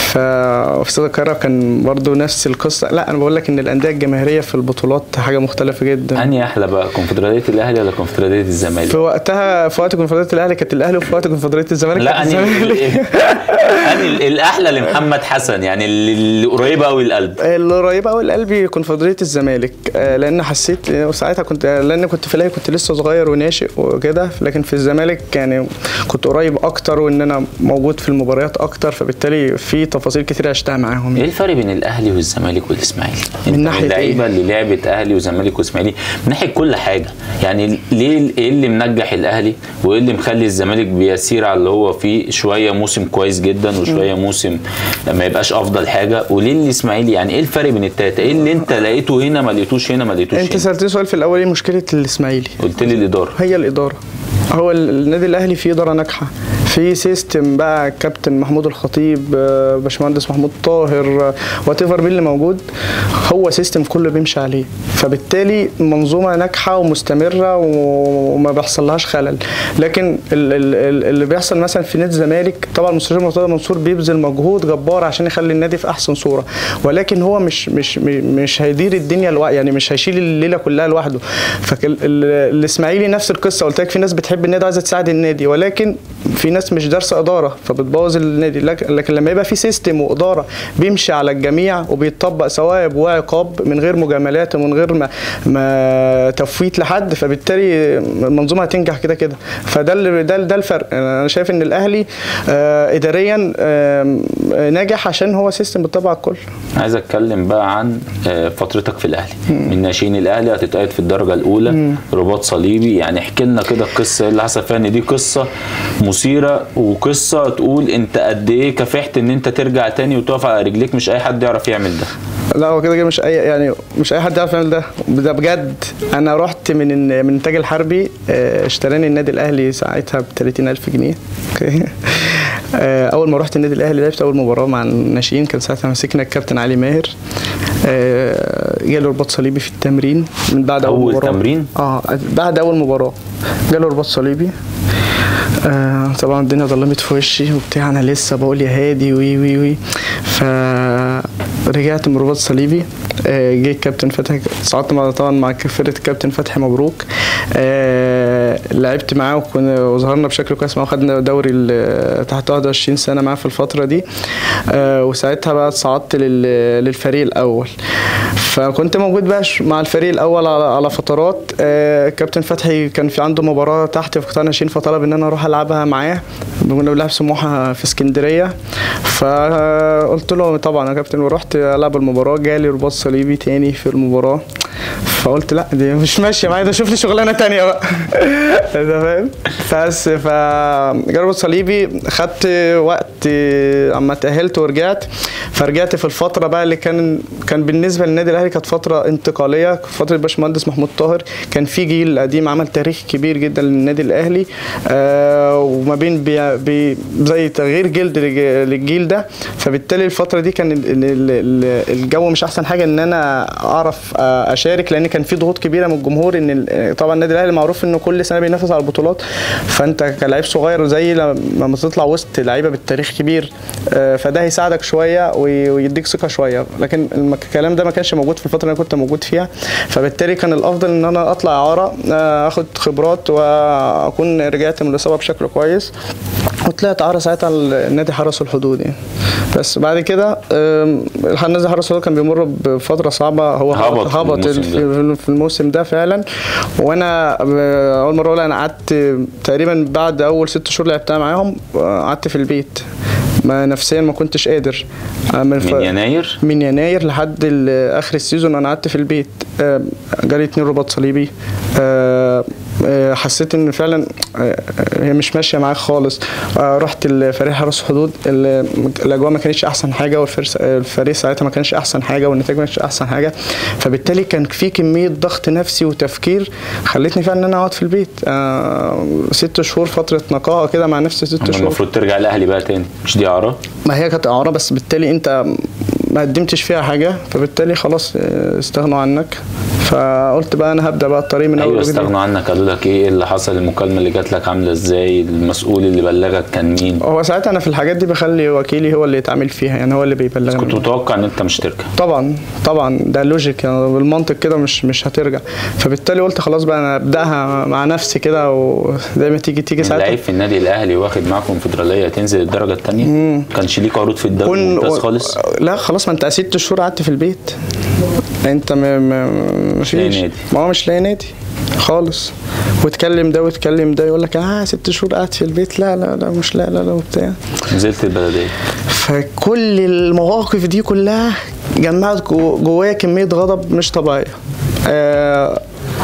ففي استاد القاهرة كان برضو نفس القصة لا انا بقول لك ان الاندية الجماهيرية في البطولات حاجة مختلفة جدا انهي احلى بقى كونفدراليه الاهلي ولا كونفدراليه الزمالك في وقتها في وقت كونفدرالية الاهلي كانت الاهلي وفي وقت كونفدرالية الزمالك لا كانت انهي الزمالك انهي الاحلى لمحمد حسن يعني اللي اللي قريبه قوي القلب اللي قريبه قوي لقلبي كونفدراليه الزمالك آه، لان حسيت وساعتها كنت لان كنت في الاهلي كنت لسه صغير وناشئ وكده لكن في الزمالك يعني كنت قريب اكتر وان انا موجود في المباريات اكتر فبالتالي في تفاصيل كتير عشتها معاهم ايه يعني. الفرق بين الاهلي والزمالك والاسماعيلي؟ انت من ناحية اللعيبه إيه؟ اللي لعبت اهلي وزمالك واسماعيلي من ناحيه كل حاجه يعني ليه ايه اللي منجح الاهلي وايه اللي مخلي الزمالك بيسير على اللي هو فيه شويه موسم كويس جدا وشويه موسم ما يبقاش افضل حاجه وليه الاسماعيلي يعني ايه الفرق بين التلاته؟ ايه اللي انت لقيته هنا ما لقيتوش هنا ما لقيتوش انت هنا؟ سالتني سؤال في الاول ايه مشكله الاسماعيلي قلت لي الاداره هي الاداره هو ال- النادي الاهلي فيه اداره ناجحه في سيستم بقى كابتن محمود الخطيب آه، باشمهندس محمود طاهر وات ايفر مين اللي موجود هو سيستم كله بيمشي عليه فبالتالي منظومه ناجحه ومستمره و- وما بيحصلهاش خلل لكن ال- ال- ال- اللي بيحصل مثلا في نادي الزمالك طبعا مستشار مرتضى منصور بيبذل مجهود جبار عشان يخلي النادي في احسن صوره ولكن هو مش مش مش هيدير الدنيا لوحده يعني مش هيشيل الليله كلها لوحده فالاسماعيلي نفس القصه قلت لك في ناس بتحب النادي عايزه تساعد النادي ولكن في ناس مش دارسه اداره فبتبوظ النادي لك- لكن لما يبقى في سيستم واداره بيمشي على الجميع وبيطبق ثواب وعقاب من غير مجاملات ومن غير ما, ما تفويت لحد فبالتالي المنظومه هتنجح كده كده فده اللي ده, ده الفرق انا شايف ان الاهلي آه اداريا آه ناجح عشان هو سيستم بيطبق على الكل عايز اتكلم بقى عن آه، فترتك في الاهلي من ناشئين الاهلي هتتقيد في الدرجه الاولى رباط صليبي يعني احكي لنا كده القصه إيه اللي حصل فيها ان دي قصه مثيره وقصه تقول انت قد ايه كافحت ان انت ترجع تاني وتقف على رجليك مش اي حد يعرف يعمل ده لا هو كده كده مش اي يعني مش اي حد يعرف يعمل ده ده بجد انا رحت من من الانتاج الحربي آه، اشتراني النادي الاهلي ساعتها ب 30000 جنيه اوكي آه، اول ما رحت النادي الاهلي لعبت اول مباراه مع الناشئين كان ساعتها ماسكنا الكابتن علي ماهر آه، جاله رباط صليبي في التمرين من بعد اول, أول مباراه تمرين؟ اه بعد اول مباراه جاله رباط صليبي آه طبعا الدنيا ظلمت في وشي وبتاع انا لسه بقول يا هادي وي وي وي فرجعت من رباط صليبي آه جه الكابتن فتحي صعدت مع طبعا مع فرقه الكابتن فتحي مبروك آه لعبت معاه وكنا وظهرنا بشكل كويس معاه وخدنا دوري ال- تحت 21 سنه معاه في الفتره دي آه وساعتها بقى صعدت لل- للفريق الاول فكنت موجود بقى ش- مع الفريق الاول على, على فترات آه كابتن فتحي كان في عنده مباراه تحت في قطاع ناشئين فطلب ان انا اروح العبها معاه كنا بنلعب سموحه في اسكندريه فقلت له طبعا يا كابتن ورحت العب المباراه جالي رباط صليبي تاني في المباراه فقلت لا دي مش ماشيه معايا ده شوف لي شغلانه تانية بقى انت فاهم بس ف جربت صليبي خدت وقت اما تاهلت ورجعت فرجعت في الفتره بقى اللي كان كان بالنسبه للنادي الاهلي كانت فتره انتقاليه فتره باشمهندس محمود طاهر كان في جيل قديم عمل تاريخ كبير جدا للنادي الاهلي آه وما بين بي بي زي تغيير جلد لج- للجيل ده فبالتالي الفتره دي كان ال- ال- ال- الجو مش احسن حاجه ان انا اعرف آه، اشارك لان كان في ضغوط كبيره من الجمهور ان ال- طبعا النادي الاهلي معروف انه كل سنه بينافس على البطولات فانت كلاعب صغير زي لما تطلع وسط لعيبه بالتاريخ كبير آه، فده هيساعدك شويه وي- ويديك ثقه شويه لكن الم- الكلام ده ما كانش موجود في الفتره اللي انا كنت موجود فيها فبالتالي كان الافضل ان انا اطلع اعاره آه، اخد خبرات واكون رجعت من الاصابه بشكل كويس وطلعت اعاره ساعتها النادي حرس الحدود يعني بس بعد كده آم، النادي حرس الحدود كان بيمر بفتره صعبه هو هبط هبط, هبط الموسم في, في الموسم ده فعلا وانا آه، اول مره اقول انا قعدت تقريبا بعد اول ست شهور لعبتها معاهم آه، قعدت في البيت ما نفسيا ما كنتش قادر آه، من, ف- من يناير من يناير لحد ال- اخر السيزون انا قعدت في البيت آه، جالي اتنين رباط صليبي آه، آه، حسيت ان فعلا آه، هي مش ماشيه معاك خالص آه، رحت الفريق حرس حدود ال- الاجواء ما كانتش احسن حاجه والفريق الفريق ساعتها ما كانش احسن حاجه والنتائج ما كانتش احسن حاجه فبالتالي كان في كميه ضغط نفسي وتفكير خلتني فعلا ان انا اقعد في البيت آه، ست شهور فتره نقاهه كده مع نفسي ست أما شهور المفروض ترجع الاهلي بقى تاني مش دي اعاره ما هي كانت اعاره بس بالتالي انت ما قدمتش فيها حاجه فبالتالي خلاص اه، استغنوا عنك فقلت بقى انا هبدا بقى الطريق من اول ايوه وجديد استغنوا عنك قالوا لك ايه اللي حصل المكالمه اللي جات لك عامله ازاي المسؤول اللي بلغك كان مين هو ساعتها انا في الحاجات دي بخلي وكيلي هو اللي يتعامل فيها يعني هو اللي كنت بيبلغني متوقع ان انت مش ترجع طبعا طبعا ده لوجيك يعني بالمنطق كده مش مش هترجع فبالتالي قلت خلاص بقى انا ابداها مع نفسي كده وزي ما تيجي تيجي من ساعتها لعيب في النادي الاهلي واخد معاه كونفدراليه تنزل الدرجه الثانيه كانش ليك عروض في الدوري كن الممتاز خالص لا خلاص ما انت ست شهور قعدت في البيت انت م... م... مفيش لاقي نادي. ما هو مش لاقي نادي خالص وتكلم ده وتكلم ده يقول لك اه ست شهور قاعد في البيت لا لا لا مش لا لا لا وبتاع نزلت البلديه فكل المواقف دي كلها جمعت جو- جوايا كمية غضب مش طبيعية آه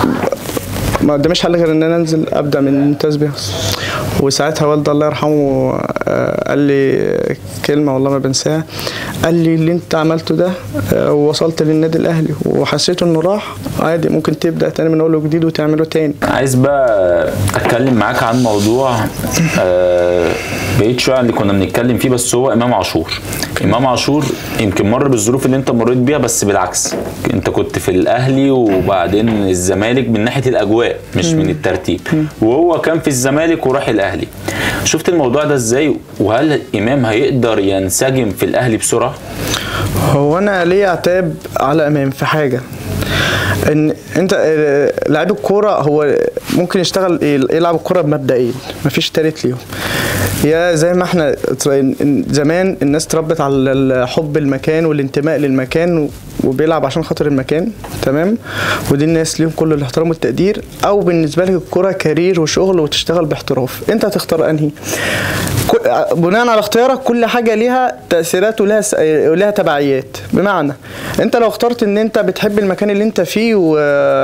ما قداميش حل غير ان انا انزل ابدا من ممتاز بيه وساعتها والدي الله يرحمه آه، قال لي كلمه والله ما بنساها قال لي اللي انت عملته ده آه، ووصلت للنادي الاهلي وحسيت انه راح عادي ممكن تبدا تاني من اول وجديد وتعمله تاني عايز بقى اتكلم معاك عن موضوع آه بعيد شويه عن اللي كنا بنتكلم فيه بس هو امام عاشور امام عاشور يمكن مر بالظروف اللي انت مريت بيها بس بالعكس انت كنت في الاهلي وبعدين الزمالك من ناحيه الاجواء مش من الترتيب وهو كان في الزمالك وراح الاهلي شفت الموضوع ده ازاي وهل امام هيقدر ينسجم في الاهلي بسرعه هو انا ليه عتاب على امام في حاجه ان انت آه، لعيب الكوره هو ممكن يشتغل إيه- يلعب الكوره بمبدئين مفيش تالت ليهم يا زي ما احنا اتر- زمان الناس اتربت على ال- حب المكان والانتماء للمكان و- وبيلعب عشان خاطر المكان تمام ودي الناس ليهم كل الاحترام والتقدير او بالنسبه لك الكوره كارير وشغل وتشتغل باحتراف انت هتختار انهي كو- آه، بناء على اختيارك كل حاجه ليها تاثيرات ولها س- آه، ولها تبعيات بمعنى انت لو اخترت ان انت بتحب المكان اللي انت فيه و...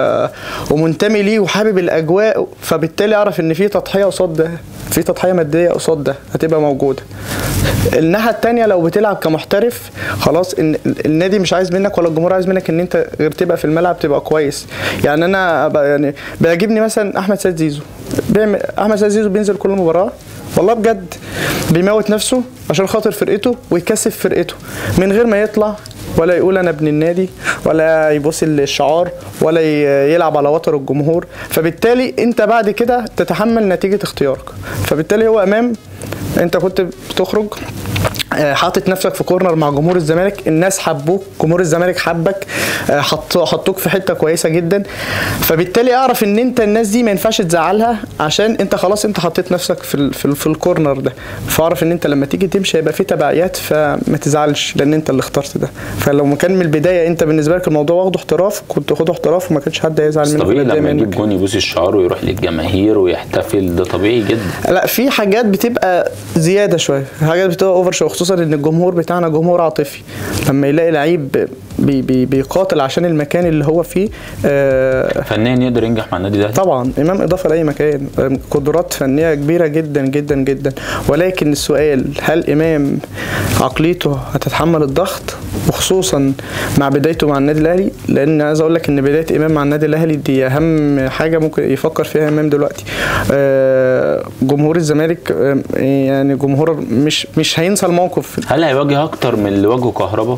ومنتمي ليه وحابب الاجواء فبالتالي اعرف ان في تضحيه قصاد ده في تضحيه ماديه قصاد ده هتبقى موجوده الناحيه التانية لو بتلعب كمحترف خلاص ان ال- النادي مش عايز منك ولا الجمهور عايز منك ان انت غير تبقى في الملعب تبقى كويس يعني انا أبقى يعني بيعجبني مثلا احمد سيد زيزو بيعمل احمد سيد زيزو بينزل كل مباراه والله بجد بيموت نفسه عشان خاطر فرقته ويكسب فرقته من غير ما يطلع ولا يقول انا ابن النادي ولا يبص الشعار ولا ي- يلعب على وتر الجمهور فبالتالي انت بعد كده تتحمل نتيجه اختيارك فبالتالي هو امام انت كنت بتخرج آه، حاطط نفسك في كورنر مع جمهور الزمالك الناس حبوك جمهور الزمالك حبك آه، حط حطوك في حته كويسه جدا فبالتالي اعرف ان انت الناس دي ما ينفعش تزعلها عشان انت خلاص انت حطيت نفسك في ال في, ال في الكورنر ده فاعرف ان انت لما تيجي تمشي هيبقى في تبعيات فما تزعلش لان انت اللي اخترت ده فلو ما كان من البدايه انت بالنسبه لك الموضوع واخده احتراف كنت خده احتراف وما كانش حد هيزعل بس منك طبيعي ولا يتضايق لما يجيب منك. جون يبوس الشعار ويروح للجماهير ويحتفل ده طبيعي جدا لا في حاجات بتبقى زياده شويه حاجات بتبقى اوفر شويه خصوصا ان الجمهور بتاعنا جمهور عاطفي لما يلاقي لعيب بي بي بيقاتل عشان المكان اللي هو فيه آه فنيا يقدر ينجح مع النادي الاهلي طبعا امام اضافه لاي مكان قدرات فنيه كبيره جدا جدا جدا ولكن السؤال هل امام عقليته هتتحمل الضغط وخصوصا مع بدايته مع النادي الاهلي لان عايز اقول لك ان بدايه امام مع النادي الاهلي دي اهم حاجه ممكن يفكر فيها امام دلوقتي آه، جمهور الزمالك آه، يعني جمهور مش مش هينسى الموقف هل هيواجه اكتر من اللي واجهه كهربا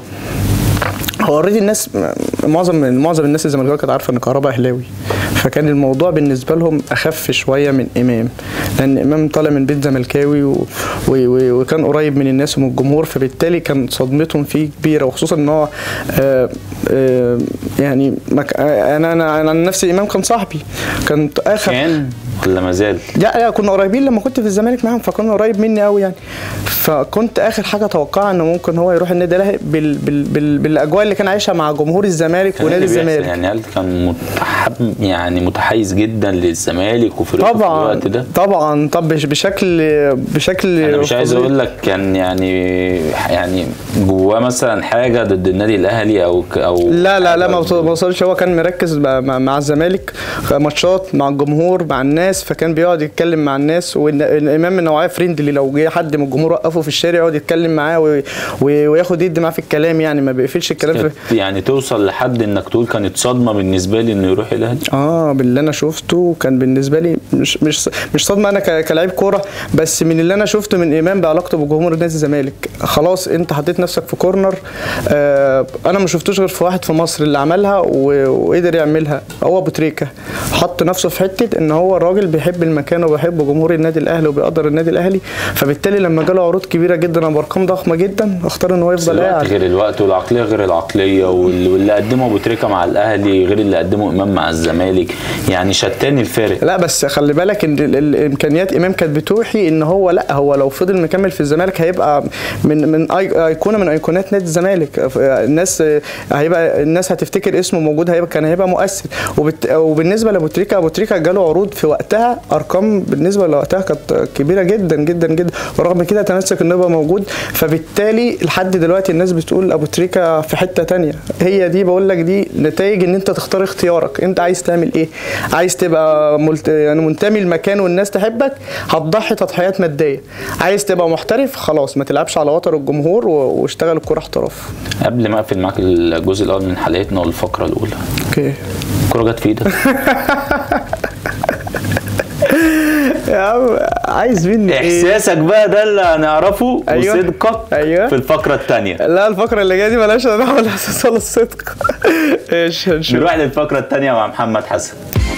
هو اوريدي الناس معظم معظم الناس الزمالكاويه كانت عارفه ان كهربا اهلاوي فكان الموضوع بالنسبه لهم اخف شويه من امام لان امام طالع من بيت زملكاوي و... و... و... وكان قريب من الناس ومن الجمهور فبالتالي كان صدمتهم فيه كبيره وخصوصا ان هو آه آه يعني مك... آه انا انا انا عن نفسي امام كان صاحبي كانت اخر كان ولا ما زال لا لا كنا قريبين لما كنت في الزمالك معاهم فكان قريب مني قوي يعني فكنت اخر حاجه اتوقعها انه ممكن هو يروح النادي الاهلي بال بال بال بالاجواء اللي كان عايشها مع جمهور الزمالك كان ونادي اللي بيحصل الزمالك يعني هل كان متحب يعني متحيز جدا للزمالك وفرقته في طبعا الوقت ده طبعا طب بش- بشكل بشكل انا مش عايز فظيع. اقول لك كان يعني يعني جواه مثلا حاجه ضد النادي الاهلي او ك- او لا لا لا ما حاجة وص- ما وصلش هو كان مركز مع, مع- مع الزمالك ماتشات مع الجمهور مع الناس فكان بيقعد يتكلم مع الناس والامام من نوعيه فريندلي لو جه حد من الجمهور وقفه في الشارع يقعد يتكلم معاه وي- وي- وياخد يد معاه في الكلام يعني ما بيقفلش الكلام في كانت يعني توصل لحد انك تقول كانت صدمه بالنسبه لي انه يروح الاهلي اه باللي انا شفته كان بالنسبه لي مش مش مش صدمه انا ك- كلاعب كوره بس من اللي انا شفته من امام بعلاقته بجمهور نادي الزمالك خلاص انت حطيت نفسك في كورنر آه انا ما شفتوش غير في واحد في مصر اللي عملها و- وقدر يعملها هو ابو تريكه حط نفسه في حته ان هو الراجل بيحب المكان وبيحب جمهور النادي الاهلي وبيقدر النادي الاهلي فبالتالي لما جاله عروض كبيره جدا وبارقام ضخمه جدا اختار ان هو بس يفضل الوقت قاعد غير الوقت والعقليه غير العقليه وال- واللي قدمه ابو تريكه مع الاهلي غير اللي قدمه امام مع الزمالك يعني شتان الفارق لا بس خلي بالك ان ال- ال- الامكانيات امام كانت بتوحي ان هو لا هو لو فضل مكمل في الزمالك هيبقى من من أي- ايقونه من ايقونات نادي الزمالك الناس هيبقى الناس هتفتكر اسمه موجود هيبقى كان هيبقى مؤثر وبت وبالنسبه لابو تريكه ابو تريكه جاله عروض في وقتها ارقام بالنسبه لوقتها كانت كبيره جدا جدا جدا ورغم كده تمسك انه يبقى موجود فبالتالي لحد دلوقتي الناس بتقول ابو تريكه في حته تانية هي دي بقول لك دي نتائج ان انت تختار اختيارك انت عايز تعمل ايه عايز تبقى ملت... يعني منتمي لمكان والناس تحبك هتضحي تضحيات ماديه عايز تبقى محترف خلاص ما تلعبش على وتر الجمهور و... واشتغل الكوره احتراف قبل ما اقفل معاك الجزء الاول من حلقتنا والفقره الاولى اوكي الكوره جت في ايدك يا عم عايز مني ايه احساسك بقى ده اللي هنعرفه أيوة. وصدقك أيوة. في الفقره الثانيه لا الفقره اللي جايه دي مالهاش دعوه ولا اساس ولا الصدق ايش هنشوف نروح للفقره الثانيه مع محمد حسن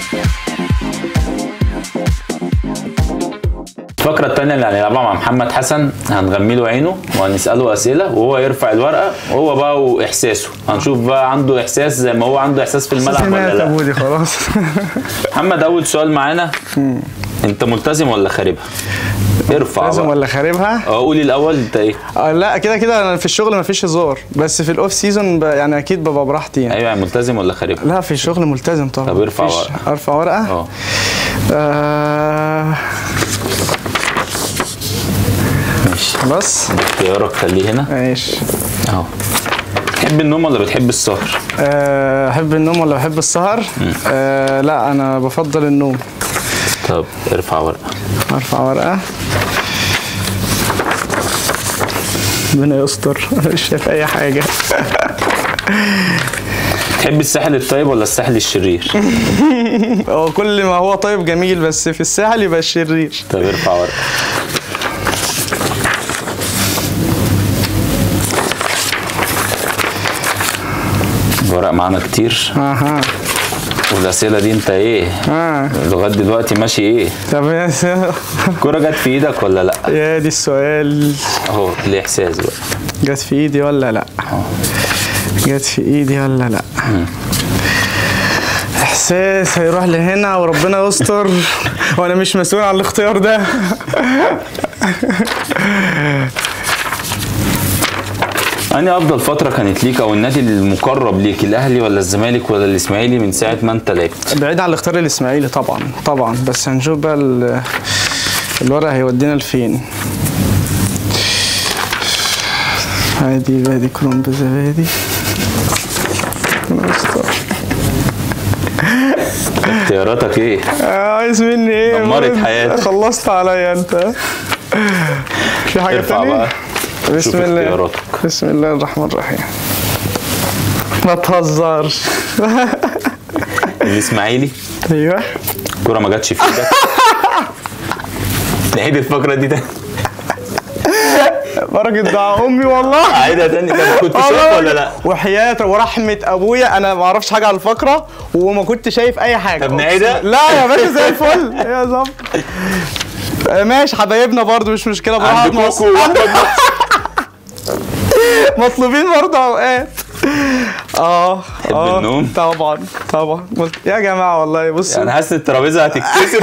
الفقرة التانية اللي هنلعبها مع محمد حسن هنغمي له عينه وهنسأله أسئلة وهو يرفع الورقة وهو بقى وإحساسه هنشوف بقى عنده إحساس زي ما هو عنده إحساس في الملعب ولا سمعت لا ابودي خلاص محمد أول سؤال معانا أنت ملتزم ولا خاربها؟ ارفع لازم بقى ولا خاربها اه قولي الأول أنت إيه؟ آه لا كده كده انا في الشغل مفيش هزار بس في الاوف سيزون ب- يعني اكيد ببقى براحتي يعني أيوه يعني ملتزم ولا خاربها؟ لا في الشغل ملتزم طبعا طب ارفع مفيش- ورقة. ارفع ورقه اه آه ماشي خلاص اختيارك خليه هنا ماشي اهو تحب النوم ولا بتحب السهر؟ أه، احب النوم ولا بحب السهر أه لا انا بفضل النوم طب ارفع ورقه ارفع ورقه ربنا يستر مش شايف اي حاجه تحب الساحل الطيب ولا الساحل الشرير؟ هو كل ما هو طيب جميل بس في الساحل يبقى الشرير طب ارفع ورقه ورق معانا كتير اها والاسئله دي انت ايه اه لغايه دلوقتي ماشي ايه طب يا س- الكوره جت في ايدك ولا لا يا دي السؤال اهو الاحساس بقى جت في ايدي ولا لا جت في ايدي ولا لا احساس هيروح لهنا وربنا يستر وانا مش مسؤول عن الاختيار ده أنهي أفضل فترة كانت ليك أو النادي المقرب ليك الأهلي ولا الزمالك ولا الإسماعيلي من ساعة ما أنت لعبت؟ بعيد عن الاختيار الاسماعيلي طبعا طبعا بس هنشوف بقى ال- الورق هيودينا لفين هادي بادي كرومب زبادي ربنا يستر. اختياراتك إيه؟ آه، عايز مني ايه دمرت حياتك. خلصت عليا انت في حاجه ارفع تانية بقى شوف بسم الله اختياراتك بسم الله الرحمن الرحيم ما تهزرش الإسماعيلي ايوه الكورة ما جاتش في إيدك نعيد الفقرة دي تاني بركة دعاء امي والله أعيدها تاني طب كنت شايف ولا لا؟ وحياة ورحمة ابويا انا ما اعرفش حاجة عن الفقرة وما كنت شايف اي حاجة طب نعيدها؟ لا يا باشا زي الفل يا ظبط ماشي حبايبنا برضو مش مشكلة بروح عند أقعد مع كوكو وأحمد مطلوبين برضه اوقات اه تحب آه، النوم؟ طبعا طبعا يا جماعه والله بصوا أنا حاسس الترابيزة هتتكسر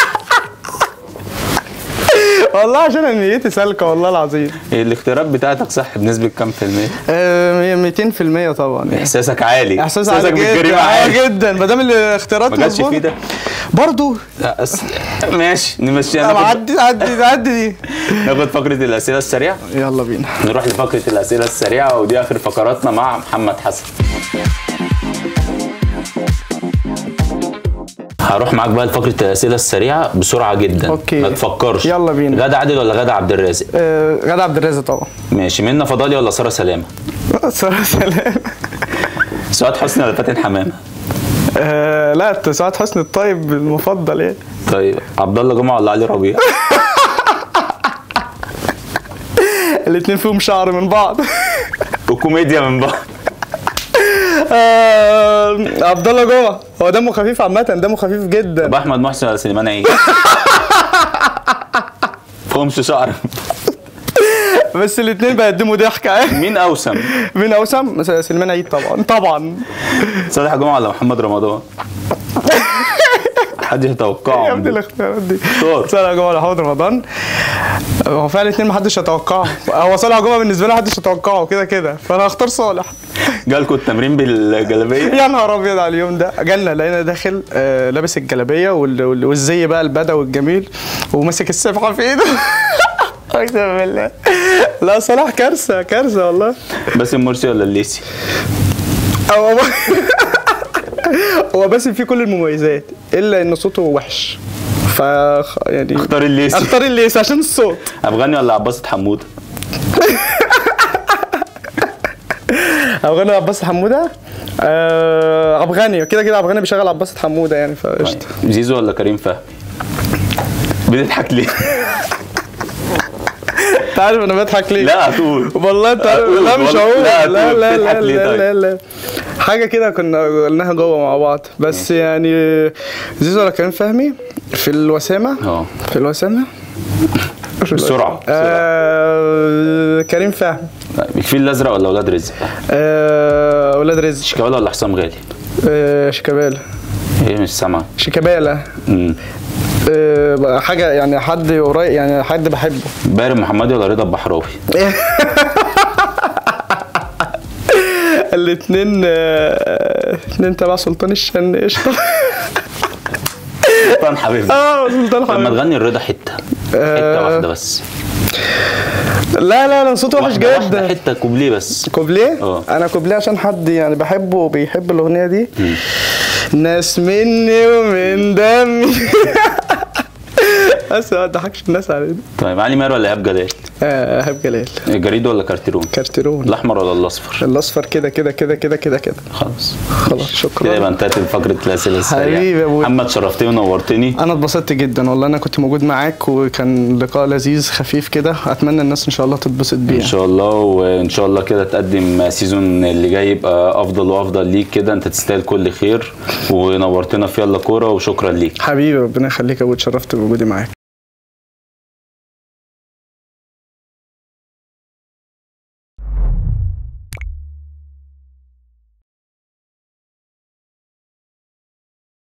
والله عشان أنا نيتي سالكه والله العظيم الاختيارات بتاعتك صح بنسبة كام في المية؟ آه، 200% طبعا يعني. إحساسك عالي احساس عالي بالجريمة جدا عالي آه، جدا ما دام الاختيارات ما جاتش في مظبوطة. إيدك؟ برضه لا أس... ماشي نمشيها طب ناخد عدي عدي عدي دي ناخد فقرة الأسئلة السريعة يلا بينا نروح لفقرة الأسئلة السريعة ودي آخر فقراتنا مع محمد حسن هروح معاك بقى لفقرة الأسئلة السريعة بسرعة جدا أوكي. ما تفكرش يلا بينا. غادة عادل ولا غادة عبد الرازق آه، غادة عبد الرازق طبعا ماشي منى فضالي ولا سارة سلامة سلام سلام سعاد حسني ولا فاتن حمامة آه، لا انت سعاد حسني الطيب المفضل يعني طيب عبد الله جمعة ولا علي ربيع الاتنين فيهم شعر من بعض وكوميديا من بعض آه، عبد الله جوه هو دمه خفيف عامة دمه خفيف جدا طب أحمد محسن ولا سليمان عيد فهمش شعر بس الاتنين بيقدموا ضحك عادي مين أوسم مين اوسم مثلا سليمان عيد طبعا طبعا صالح جمعة ولا محمد رمضان حد يتوقعه يا ابني الاختيارات دي اختار. صالح جمعه ولا محمد رمضان هو فعلا الاتنين محدش يتوقعه هو صالح جمعه بالنسبه لي محدش يتوقعه كده كده فانا هختار صالح جالكوا التمرين بالجلابيه يا نهار ابيض على اليوم ده جالنا لقينا داخل آه لابس الجلابيه وال- وال- والزي بقى البدوي الجميل وماسك السبحه في ايده اقسم بالله لا صلاح كارثه كارثه والله باسم مرسي ولا الليسي هو هو باسم فيه كل المميزات الا ان صوته وحش ف يعني اختار الليسي اختار الليس عشان الصوت افغاني ولا عباسة حموده افغاني عباس حموده آه افغاني كده كده افغاني بيشغل عباس حموده يعني فقشطه زيزو ولا كريم فهمي بتضحك ليه؟ انت عارف انا بضحك ليه؟ لا هتقول والله انت عارف هتقول لا مش والله- هقول لا لا هتقول. لا بتضحك لا ليه لا, طيب؟ لا لا حاجه كده كنا قلناها جوه مع بعض بس يعني زيزو ولا كريم فهمي في الوسامه اه في الوسامه في بسرعة، الوسامة. آه كريم فهمي طيب، الفيل الازرق ولا اولاد رزق؟ آه ولاد رزق شيكابالا ولا حسام غالي؟ آه شيكابالا ايه مش سامعه شيكابالا مم. آه حاجه يعني حد قريب يعني حد بحبه بارم محمدي ولا رضا البحراوي؟ الاثنين الاثنين تبع سلطان الشن قشطه سلطان حبيبي اه سلطان لما حبيبي تغني الرضا حته آه. حته واحده بس لا لا لا صوته وحش واحدة- واحدة جدا حته كوبليه بس كوبليه اه. انا كوبليه عشان حد يعني بحبه وبيحب الاغنيه دي ناس مني ومن دمي بس ما تضحكش الناس علينا طيب علي ماهر ولا ايهاب جلال آه، ايهاب جلال جريد ولا كارتيرون كارتيرون الاحمر ولا الاصفر الاصفر كده كده كده كده كده كده خلاص خلاص كده شكرا يبقى انتهت فقره الاسئله السريعه حبيبي يا أبوي. محمد شرفتني ونورتني انا اتبسطت جدا والله انا كنت موجود معاك وكان لقاء لذيذ خفيف كده اتمنى الناس ان شاء الله تتبسط بيه ان شاء الله وان شاء الله كده تقدم سيزون اللي جاي يبقى افضل وافضل ليك كده انت تستاهل كل خير ونورتنا في يلا كوره وشكرا ليك حبيبي ربنا يخليك يا ابو اتشرفت بوجودي معاك